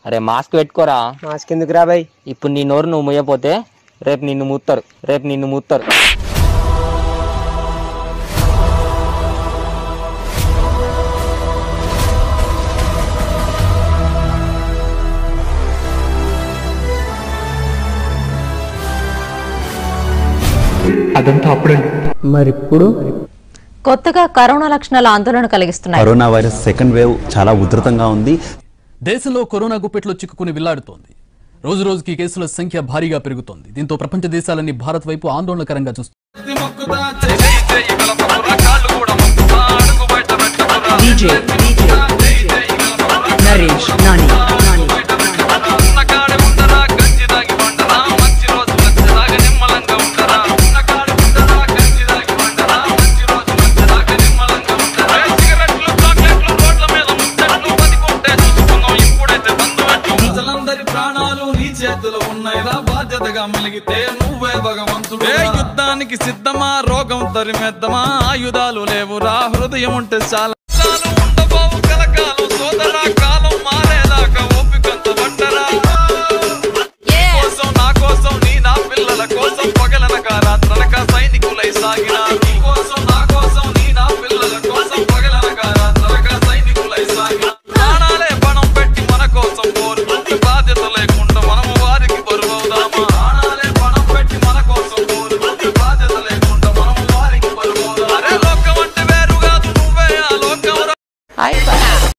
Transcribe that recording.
అరే మాస్క్ పెట్టుకోరా మాస్క్ ఎందుకు రా బాయ్ ఇప్పుడు నీ నోరు నువ్వు ముయ్యపోతే రేపు నిన్ను మూస్తారు రేపు నిన్ను మూస్తారు అదంతా అప్పుడండి మరిప్పుడు కొత్తగా కరోనా లక్షణాల ఆందోళన కలిగిస్తున్నాయి కరోనా వైరస్ సెకండ్ వేవ్ చాలా ఉధృతంగా ఉంది దేశంలో కరోనా గుప్పెట్లో చిక్కుకుని విల్లాడుతోంది రోజు రోజుకి కేసుల సంఖ్య భారీగా పెరుగుతోంది దీంతో ప్రపంచ దేశాలన్నీ భారత్ వైపు ఆందోళనకరంగా చూస్తున్నాయి నరేష్ నాని నాని ప్రజలందరి ప్రాణాలు నీ చేతిలో ఉన్నాయిరా బాధ్యతగా మెలిగితే నువ్వే భగవంతుడు ఏ యుద్ధానికి సిద్ధమా రోగం తరిమేద్దామా ఆయుధాలు లేవురా హృదయం ఉంటే చాలా చాలు ఉండబోవు కలకాలం సోదరా కాలం మారేదాకా ఓపికంత పట్టరా నీ కోసం నా కోసం నీ నా పిల్లల కోసం పగలనక రాత్రనక సైనికులై సాగినారు నీ కోసం నా కోసం నీ నా పిల్లల కోసం పగలనక రాత్రనక సైనికులై సాగినారు ప్రాణాలే పణం పెట్టి మన కోసం కోరుకుంటే బాధ్యత లేకుండా మనం